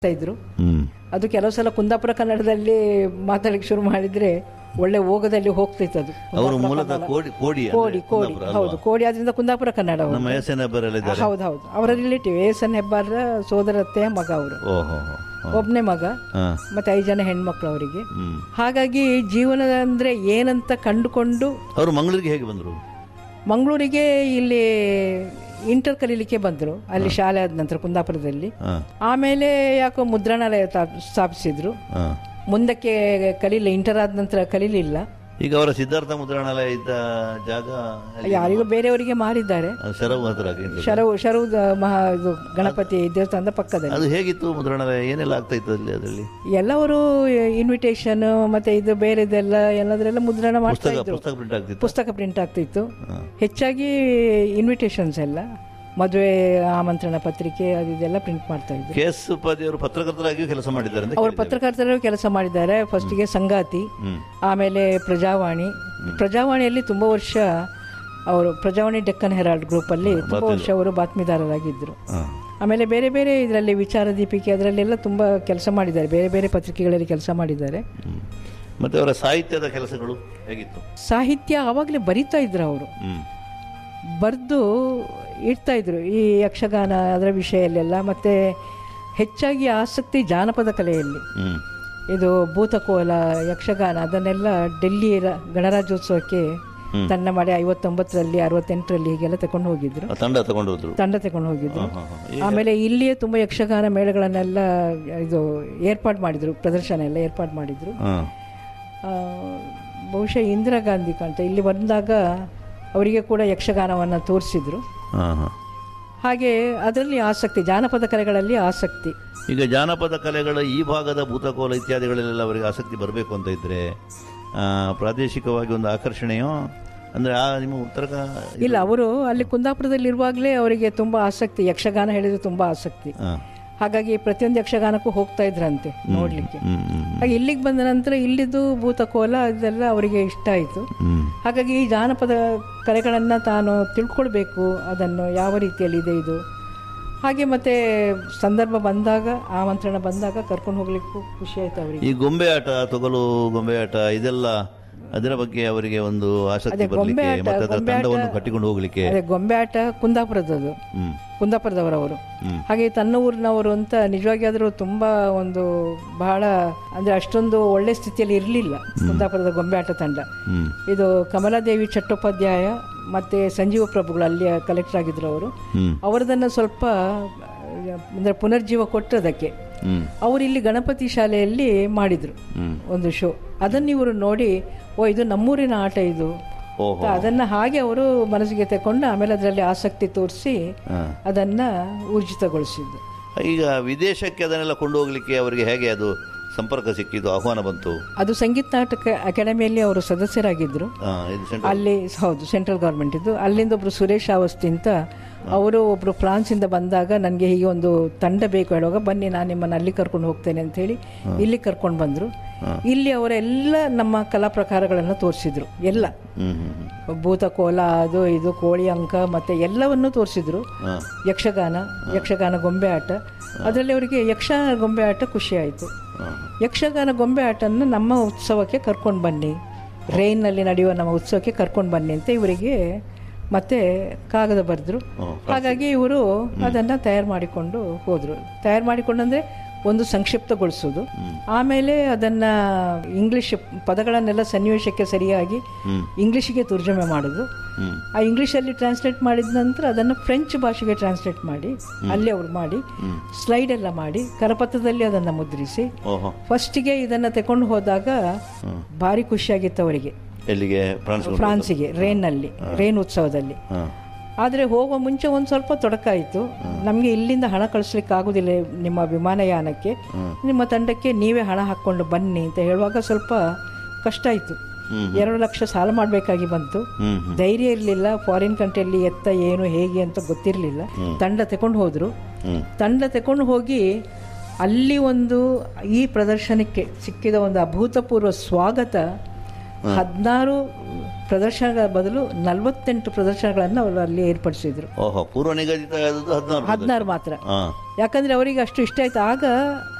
ಮಾಡ್ತಾ ಇದ್ರು ಹ್ಮ್ ಅದು ಕೆಲವು ಸಲ ಕುಂದಾಪುರ ಕನ್ನಡದಲ್ಲಿ ಮಾತಾಡಲಿಕ್ಕೆ ಶುರು ಮಾಡಿದ್ರೆ ಒಳ್ಳೆ ಓಗದಲ್ಲಿ ಹೋಗ್ತಿತ್ತು ಅದು ಅವರು ಕುಂದಾಪುರ ಮೂಲತಃ ಕನ್ನಡ. ಕೋಡಿ ಕೋಡಿ ಅಂದ್ರೆ ಕೋಡಿ ಕೋಡಿ ಕುಂದಾಪುರ ಅಲ್ವಾ? ಹೌದು ಕೋಡಿ ಆದ್ರಿಂದ ಕುಂದಾಪುರ ಕನ್ನಡ ಅವರು ನಮ್ಮ ಎಸ್ ಎನ್ ಹೆಬ್ಬಾರೆಲ್ಲ ಇದ್ದಾರೆ ಹೌದು ಹೌದು ಅವರ ರಿಲೇಟಿವ್ ಎಸ್ ಎನ್ ಹೆಬ್ಬಾರ ಸೋದರತ್ತೆಯ ಮಗ ಅವರು ಓಹೋ ಒಬ್ಬನೇ ಮಗ ಹಾ ಮತ್ತೆ ಐದು ಜನ ಹೆಣ್ಮಕ್ಳು ಅವರಿಗೆ ಹ್ಮ್ ಹಾಗಾಗಿ ಜೀವನ ಅಂದ್ರೆ ಏನಂತ ಕಂಡುಕೊಂಡು ಅವರು ಮಂಗಳೂರಿಗೆ ಹೇಗೆ ಬಂದರು ಮಂಗಳೂರಿಗೆ ಇಲ್ಲಿ ಇಂಟರ್ ಕಲೀಲಿಕ್ಕೆ ಬಂದರು ಅಲ್ಲಿ ಶಾಲೆ ಆದ ನಂತರ ಕುಂದಾಪುರದಲ್ಲಿ ಹಾ ಆಮೇಲೆ ಯಾಕೋ ಮುದ್ರಣಾಲಯ ತಾ- ಸ್ಥಾಪಿಸಿದ್ರು ಹಾ ಮುಂದಕ್ಕೆ ಕಲೀಲಿಲ್ಲ ಇಂಟರ್ ಆದ ನಂತರ ಕಲೀಲಿಲ್ಲ ಈಗ ಅವರ ಸಿದ್ಧಾರ್ಥ ಮುದ್ರಣಾಲಯ ಇದ್ದ ಜಾಗ ಅಲ್ಲಿ ಯಾರಿಗೂ ಬೇರೆಯವರಿಗೆ ಮಾರಿದ್ದಾರೆ ಅದು ಶರವು ಹತ್ರ ಆಗಿದ್ದು. ಶರವು ಶರವು ಮಹಾ ಇದು ಗಣಪತಿ ದೇವಸ್ಥಾನದ ಪಕ್ಕದಲ್ಲಿ ಅದು ಹೇಗಿತ್ತು ಮುದ್ರಣಾಲಯ ಏನೆಲ್ಲ ಆಗ್ತಾ ಇತ್ತು ಅಲ್ಲಿ ಅದರಲ್ಲಿ ಎಲ್ಲವರು ಇನ್ವಿಟೇಷನ್ ಮತ್ತೆ ಇದು ಬೇರೆದೆಲ್ಲ ಎಲ್ಲದರೆಲ್ಲ ಮುದ್ರಣ ಮಾಡ್ತಾ ಪುಸ್ತಕ ಇದ್ರು ಪುಸ್ತಕ ಪ್ರಿಂಟ್ ಆಗ್ತಿತ್ತು ಪುಸ್ತಕ ಪ್ರಿಂಟ್ ಆಗ್ತಿತ್ತು ಹಾ. ಹೆಚ್ಚಾಗಿ ಇನ್ವಿಟೇಷನ್ಸ್ ಎಲ್ಲ ಮದುವೆ ಆಮಂತ್ರಣ ಪತ್ರಿಕೆ ಅದು ಇದೆಲ್ಲ ಪ್ರಿಂಟ್ ಮಾಡ್ತಾ ಇದ್ರು ಕೆ ಎಸ್ ಉಪಾಧ್ಯಾಯರು ಪತ್ರಕರ್ತರಾಗಿಯೂ ಕೆಲಸ ಮಾಡಿದ್ದಾರೆ ಅಂತ ಅವರು ಕೇಳಿದ್ದೇನೆ. ಪತ್ರಕರ್ತರು ಕೆಲಸ ಮಾಡಿದ್ದಾರೆ ಫಸ್ಟಿಗೆ ಸಂಗಾತಿ ಹ್ಮ್ ಆಮೇಲೆ ಪ್ರಜಾವಾಣಿ ಪ್ರಜಾವಾಣಿಯಲ್ಲಿ ತುಂಬ ವರ್ಷ ಅವರು ಪ್ರಜಾವಾಣಿ ಡೆಕ್ಕನ್ ಹೆರಾಲ್ಡ್ ಗ್ರೂಪಲ್ಲಿ ತುಂಬ ವರ್ಷ ಅವರು ಬಾತ್ಮೀದಾರರಾಗಿದ್ದರು ಹಾ. ಆಮೇಲೆ ಬೇರೆ ಬೇರೆ ಇದರಲ್ಲಿ ವಿಚಾರ ದೀಪಿಕೆ ಅದರಲ್ಲೆಲ್ಲ ತುಂಬ ಕೆಲಸ ಮಾಡಿದ್ದಾರೆ ಬೇರೆ ಬೇರೆ ಪತ್ರಿಕೆಗಳಲ್ಲಿ ಕೆಲಸ ಮಾಡಿದ್ದಾರೆ ಹ್ಮ್. ಮತ್ತೆ ಅವರ ಸಾಹಿತ್ಯದ ಕೆಲಸಗಳು ಹೇಗಿತ್ತು ಸಾಹಿತ್ಯ ಆವಾಗಲೇ ಬರಿತಾ ಇದ್ರು ಅವರು ಹ್ಮ್ ಬರೆದು ಇಡ್ತಾ ಇದ್ರು ಈ ಯಕ್ಷಗಾನ ಅದರ ವಿಷಯಲ್ಲೆಲ್ಲ ಮತ್ತು ಹೆಚ್ಚಾಗಿ ಆಸಕ್ತಿ ಜಾನಪದ ಕಲೆಯಲ್ಲಿ ಹ್ಮ್ ಇದು ಭೂತಕೋಲ ಯಕ್ಷಗಾನ ಅದನ್ನೆಲ್ಲ ಡೆಲ್ಲಿ ರ- ಗಣರಾಜ್ಯೋತ್ಸವಕ್ಕೆ ತಂಡ ಮಾಡಿ ಐವತ್ತೊಂಬತ್ತರಲ್ಲಿ ಅರವತ್ತೆಂಟರಲ್ಲಿ ಹೀಗೆಲ್ಲ ತಗೊಂಡು ಹೋಗಿದ್ರು ಆ ತಂಡ ತಗೊಂಡು ಹೋದ್ರು ತಂಡ ತಗೊಂಡು ಹೋಗಿದ್ರು ಹಾ, ಹಾ. ಆಮೇಲೆ ಇಲ್ಲಿಯೇ ತುಂಬ ಯಕ್ಷಗಾನ ಮೇಳಗಳನ್ನೆಲ್ಲ ಇದು ಏರ್ಪಾಡು ಮಾಡಿದ್ರು ಪ್ರದರ್ಶನ ಎಲ್ಲ ಏರ್ಪಾಡು ಮಾಡಿದ್ರು ಹಾ. ಆ, ಬಹುಶಃ ಇಂದಿರಾ ಗಾಂಧಿ ಕಾಣ್ತ ಇಲ್ಲಿ ಬಂದಾಗ ಅವರಿಗೆ ಕೂಡ ಯಕ್ಷಗಾನವನ್ನು ತೋರಿಸಿದ್ರು ಹಾ, ಹಾ. ಹಾಗೆ ಅದರಲ್ಲಿ ಆಸಕ್ತಿ ಜಾನಪದ ಕಲೆಗಳಲ್ಲಿ ಆಸಕ್ತಿ ಈಗ ಜಾನಪದ ಕಲೆಗಳ ಈ ಭಾಗದ ಭೂತಕೋಲ ಇತ್ಯಾದಿಗಳಲ್ಲೆಲ್ಲ ಅವರಿಗೆ ಆಸಕ್ತಿ ಬರಬೇಕು ಅಂತ ಇದ್ರೆ ಆ, ಪ್ರಾದೇಶಿಕವಾಗಿ ಒಂದು ಆಕರ್ಷಣೆಯೋ ಅಂದ್ರೆ ಆ ನಿಮ್ಮ ಉತ್ತರ ಕ- ಇಲ್ಲ ಅವರು ಅಲ್ಲಿ ಕುಂದಾಪುರದಲ್ಲಿ ಇರುವಾಗಲೇ ಅವರಿಗೆ ತುಂಬ ಆಸಕ್ತಿ ಯಕ್ಷಗಾನ ಹೇಳಿದ್ರೆ ತುಂಬ ಆಸಕ್ತಿ ಹಾ. ಹಾಗಾಗಿ ಪ್ರತಿಯೊಂದು ಯಕ್ಷಗಾನಕ್ಕೂ ಹೋಗ್ತಾ ಇದ್ರಂತೆ ನೋಡಲಿಕ್ಕೆ ಹ್ಮ್ ಹ್ಮ್ ಹಾಗೆ ಇಲ್ಲಿಗೆ ಬಂದ ನಂತರ ಇಲ್ಲಿದ್ದು ಭೂತಕೋಲ ಇದೆಲ್ಲ ಅವರಿಗೆ ಇಷ್ಟ ಆಯಿತು ಹ್ಮ್ ಹಾಗಾಗಿ ಈ ಜಾನಪದ ಕಲೆಗಳನ್ನು ತಾನು ತಿಳ್ಕೊಳ್ಬೇಕು ಅದನ್ನು ಯಾವ ರೀತಿಯಲ್ಲಿ ಇದೆ ಇದು ಹಾಗೆ ಮತ್ತೆ ಸಂದರ್ಭ ಬಂದಾಗ ಆಮಂತ್ರಣ ಬಂದಾಗ ಕರ್ಕೊಂಡು ಹೋಗ್ಲಿಕ್ಕೂ ಖುಷಿ ಆಯ್ತು ಅವರಿಗೆ ಈ ಗೊಂಬೆ ಆಟ ತೊಗಲು ಗೊಂಬೆ ಆಟ ಇದೆಲ್ಲ ಅದರ ಬಗ್ಗೆ ಅವರಿಗೆ ಒಂದು ಆಸಕ್ತಿ ಅದೇ ಗೊಂಬೆ ಬರಲಿಕ್ಕೆ ಆಟ, ಮತ್ತೆ ಅದರ ಗೊಂಬೆ ತಂಡವನ್ನು ಆಟ- ಕಟ್ಟಿಕೊಂಡು ಹೋಗ್ಲಿಕ್ಕೆ ಅದೇ ಗೊಂಬೆ ಆಟ ಕುಂದಾಪುರದದು ಹ್ಮ್ ಕುಂದಾಪುರದವರವರು ಹ್ಮ್. ಹಾಗೆ ತನ್ನ ಊರಿನವರು ಅಂತ ನಿಜವಾಗಿ ಆದರೂ ತುಂಬ ಒಂದು ಬಹಳ ಅಂದರೆ ಅಷ್ಟೊಂದು ಒಳ್ಳೆ ಸ್ಥಿತಿಯಲ್ಲಿ ಇರಲಿಲ್ಲ ಕುಂದಾಪುರದ ಗೊಂಬೆ ಆಟ ತಂಡ ಹ್ಮ್ ಇದು ಕಮಲಾದೇವಿ ಚಟ್ಟೋಪಾಧ್ಯಾಯ ಮತ್ತು ಸಂಜೀವ ಪ್ರಭುಗಳು ಅಲ್ಲಿಯ ಕಲೆಕ್ಟರ್ ಆಗಿದ್ರು ಅವರು ಹ್ಮ್ ಅವರದನ್ನು ಸ್ವಲ್ಪ ಅಂದರೆ ಪುನರ್ಜೀವ ಕೊಟ್ಟದಕ್ಕೆ ಹ್ಮ್ ಅವರು ಇಲ್ಲಿ ಗಣಪತಿ ಶಾಲೆಯಲ್ಲಿ ಮಾಡಿದರು ಹ್ಮ್ ಒಂದು ಶೋ ಅದನ್ನು ಇವರು ನೋಡಿ ಓ ಇದು ನಮ್ಮೂರಿನ ಆಟ ಇದು ಓಹೋ ಅಂತ ಅದನ್ನು ಹಾಗೆ ಅವರು ಮನಸ್ಸಿಗೆ ತಗೊಂಡು ಆಮೇಲೆ ಅದರಲ್ಲಿ ಆಸಕ್ತಿ ತೋರಿಸಿ ಹಾ. ಅದನ್ನು ಊರ್ಜಿತಗೊಳಿಸಿದ್ದು ಈಗ ವಿದೇಶಕ್ಕೆ ಅದನ್ನೆಲ್ಲ ಕೊಂಡು ಹೋಗ್ಲಿಕ್ಕೆ ಅವರಿಗೆ ಹೇಗೆ ಅದು ಸಂಪರ್ಕ ಸಿಕ್ಕಿದ್ದು ಆಹ್ವಾನ ಬಂತು ಅದು ಸಂಗೀತ ನಾಟಕ ಅಕಾಡೆಮಿಯಲ್ಲಿ ಅವರು ಸದಸ್ಯರಾಗಿದ್ದರು ಆ, ಇದು ಸೆಂಟ್ರಲ್ ಅಲ್ಲಿ ಹೌದು ಸೆಂಟ್ರಲ್ ಗೌರ್ಮೆಂಟ್ ಇದ್ದು ಅಲ್ಲಿಂದ ಒಬ್ರು ಸುರೇಶ್ ಅವಸ್ತಿ ಅಂತ ಅವರು ಒಬ್ರು ಫ್ರಾನ್ಸಿಂದ ಬಂದಾಗ ನನಗೆ ಹೀಗೆ ಒಂದು ತಂಡ ಬೇಕು ಹೇಳುವಾಗ ಬನ್ನಿ ನಾನು ನಿಮ್ಮನ್ನು ಅಲ್ಲಿ ಕರ್ಕೊಂಡು ಹೋಗ್ತೇನೆ ಅಂತ ಹೇಳಿ ಇಲ್ಲಿ ಕರ್ಕೊಂಡು ಬಂದರು ಇಲ್ಲಿ ಅವರೆಲ್ಲ ನಮ್ಮ ಕಲಾ ಪ್ರಕಾರಗಳನ್ನು ತೋರಿಸಿದ್ರು ಎಲ್ಲ ಹ್ಮ್ ಹ್ಮ್ ಹ್ಮ್. ಭೂತಕೋಲ ಅದು ಇದು ಕೋಳಿ ಅಂಕ ಮತ್ತೆ ಎಲ್ಲವನ್ನೂ ತೋರಿಸಿದ್ರು ಹಾ. ಯಕ್ಷಗಾನ ಯಕ್ಷಗಾನ ಗೊಂಬೆ ಆಟ ಅದರಲ್ಲಿ ಅವರಿಗೆ ಯಕ್ಷಗಾನ ಗೊಂಬೆ ಆಟ ಖುಷಿ ಆಯಿತು ಹಾ. ಯಕ್ಷಗಾನ ಗೊಂಬೆ ಆಟನ್ನು ನಮ್ಮ ಉತ್ಸವಕ್ಕೆ ಕರ್ಕೊಂಡು ಬನ್ನಿ ರೈನ್ನಲ್ಲಿ ನಡೆಯುವ ನಮ್ಮ ಉತ್ಸವಕ್ಕೆ ಕರ್ಕೊಂಡು ಬನ್ನಿ ಅಂತ ಇವರಿಗೆ ಮತ್ತೆ ಕಾಗದ ಬರೆದ್ರು ಹ್ಮ್. ಹಾಗಾಗಿ ಇವರು ಅದನ್ನು ತಯಾರು ಮಾಡಿಕೊಂಡು ಹೋದರು ತಯಾರು ಮಾಡಿಕೊಂಡಂದ್ರೆ ಒಂದು ಸಂಕ್ಷಿಪ್ತಗೊಳಿಸೋದು ಆಮೇಲೆ ಅದನ್ನು ಇಂಗ್ಲಿಷ್ ಪದಗಳನ್ನೆಲ್ಲ ಸನ್ನಿವೇಶಕ್ಕೆ ಸರಿಯಾಗಿ ಹ್ಮ್. ಇಂಗ್ಲಿಷಿಗೆ ತರ್ಜುಮೆ ಮಾಡೋದು ಹ್ಮ್. ಆ ಇಂಗ್ಲೀಷಲ್ಲಿ ಟ್ರಾನ್ಸ್ಲೇಟ್ ಮಾಡಿದ ನಂತರ ಅದನ್ನು ಫ್ರೆಂಚ್ ಭಾಷೆಗೆ ಟ್ರಾನ್ಸ್ಲೇಟ್ ಮಾಡಿ ಅಲ್ಲಿ ಅವ್ರು ಮಾಡಿ ಸ್ಲೈಡ್ ಎಲ್ಲ ಮಾಡಿ ಕರಪತ್ರದಲ್ಲಿ ಅದನ್ನು ಮುದ್ರಿಸಿ ಓಹೋ ಫಸ್ಟಿಗೆ ಇದನ್ನು ತಗೊಂಡು ಹೋದಾಗ ಭಾರಿ ಖುಷಿಯಾಗಿತ್ತು ಅವರಿಗೆ ಎಲ್ಲಿಗೆ ಫ್ರಾನ್ಸ್ ಫ್ರಾನ್ಸಿಗೆ ರೇನ್ನಲ್ಲಿ ರೇನ್ ಉತ್ಸವದಲ್ಲಿ ಹಾ. ಆದರೆ ಹೋಗುವ ಮುಂಚೆ ಒಂದು ಸ್ವಲ್ಪ ತೊಡಕಾಯಿತು ನಮಗೆ ಇಲ್ಲಿಂದ ಹಣ ಕಳಿಸ್ಲಿಕ್ಕೆ ಆಗುದಿಲ್ಲ ನಿಮ್ಮ ವಿಮಾನಯಾನಕ್ಕೆ ನಿಮ್ಮ ತಂಡಕ್ಕೆ ನೀವೇ ಹಣ ಹಾಕ್ಕೊಂಡು ಬನ್ನಿ ಅಂತ ಹೇಳುವಾಗ ಸ್ವಲ್ಪ ಕಷ್ಟ ಆಯಿತು ಹ್ಮ್. ಎರಡು ಲಕ್ಷ ಸಾಲ ಮಾಡಬೇಕಾಗಿ ಬಂತು ಹ್ಮ್ ಹ್ಮ್. ಧೈರ್ಯ ಇರಲಿಲ್ಲ ಫಾರಿನ್ ಕಂಟ್ರಿಯಲ್ಲಿ ಎತ್ತ ಏನು ಹೇಗೆ ಅಂತ ಗೊತ್ತಿರಲಿಲ್ಲ ತಂಡ ತಗೊಂಡು ಹೋದರು ಹ್ಮ್. ತಂಡ ತಗೊಂಡು ಹೋಗಿ ಅಲ್ಲಿ ಒಂದು ಈ ಪ್ರದರ್ಶನಕ್ಕೆ ಸಿಕ್ಕಿದ ಒಂದು ಅಭೂತಪೂರ್ವ ಸ್ವಾಗತ ಹದಿನಾರು ಪ್ರದರ್ಶನಗಳ ಬದಲು ನಲವತ್ತೆಂಟು ಪ್ರದರ್ಶನಗಳನ್ನು ಅವರು ಅಲ್ಲಿ ಏರ್ಪಡಿಸಿದ್ರು ಓಹೋ ಪೂರ್ವ ನಿಗದಿತ ಆದದ್ದು ಹದಿನಾರು ಹದಿನಾರು ಮಾತ್ರ ಹಾಂ ಯಾಕಂದ್ರೆ ಅವರಿಗೆ ಅಷ್ಟು ಇಷ್ಟ ಆಯ್ತು ಆಗ